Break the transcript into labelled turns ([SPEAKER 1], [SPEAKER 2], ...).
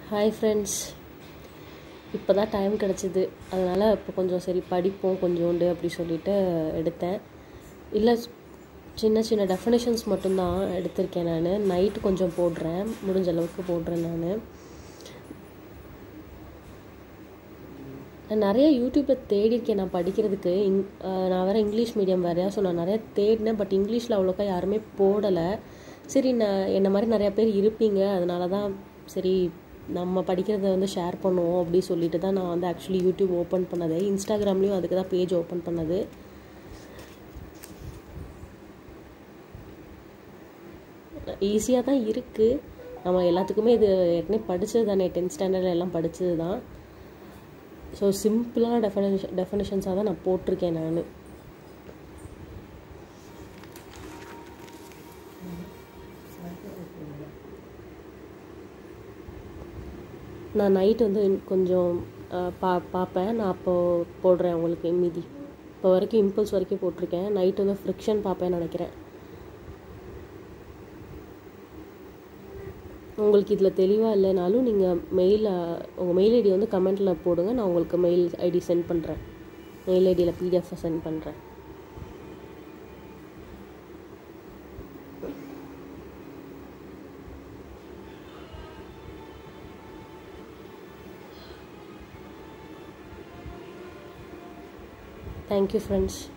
[SPEAKER 1] hi friends இப்போ தான் time கிடச்சிது அதனால் இப்போ கொஞ்சம் சரி படிப்போம் கொஞ்சோண்டு அப்படி சொல்லிட்டு எடுத்தேன் இல்லை சின்ன சின்ன டெஃபினேஷன்ஸ் மட்டும்தான் எடுத்திருக்கேன் நான் நைட்டு கொஞ்சம் போடுறேன் முடிஞ்ச அளவுக்கு போடுறேன் நான் நான் நிறைய யூடியூப்பில் தேடியிருக்கேன் நான் படிக்கிறதுக்கு இங் நான் வேறு இங்கிலீஷ் மீடியம் வேறையா ஸோ நான் நிறைய தேடினேன் பட் இங்கிலீஷில் அவ்வளோக்கா யாருமே போடலை சரி நான் என்ன மாதிரி நிறையா பேர் இருப்பீங்க அதனால தான் சரி நம்ம படிக்கிறத வந்து ஷேர் பண்ணுவோம் அப்படி சொல்லிட்டு தான் நான் வந்து ஆக்சுவலி யூடியூப் ஓப்பன் பண்ணது இன்ஸ்டாகிராம்லேயும் அதுக்கு தான் பேஜ் ஓப்பன் பண்ணது ஈஸியாக தான் இருக்குது நம்ம எல்லாத்துக்குமே இது ஏற்கனவே படித்தது தானே டென்த் ஸ்டாண்டர்டில் எல்லாம் படித்தது தான் ஸோ சிம்பிளான டெஃபனேஷன் டெஃபனேஷன்ஸாக தான் நான் போட்டிருக்கேன் நான் நான் நைட் வந்து கொஞ்சம் பா பார்ப்பேன் நான் அப்போது போடுறேன் உங்களுக்கு மீதி இப்போ வரைக்கும் இம்பல்ஸ் வரைக்கும் போட்டிருக்கேன் நைட் வந்து ஃப்ரிக்ஷன் பார்ப்பேன்னு நினைக்கிறேன் உங்களுக்கு இதில் தெளிவாக இல்லைனாலும் நீங்கள் மெயில் உங்கள் மெயில் ஐடி வந்து கமெண்ட்டில் போடுங்க நான் உங்களுக்கு மெயில் ஐடி சென்ட் பண்ணுறேன் மெயில் ஐடியில் பிடிஎஃப் சென்ட் பண்ணுறேன் தேங்க்யூ ஃப்ரெண்ட்ஸ்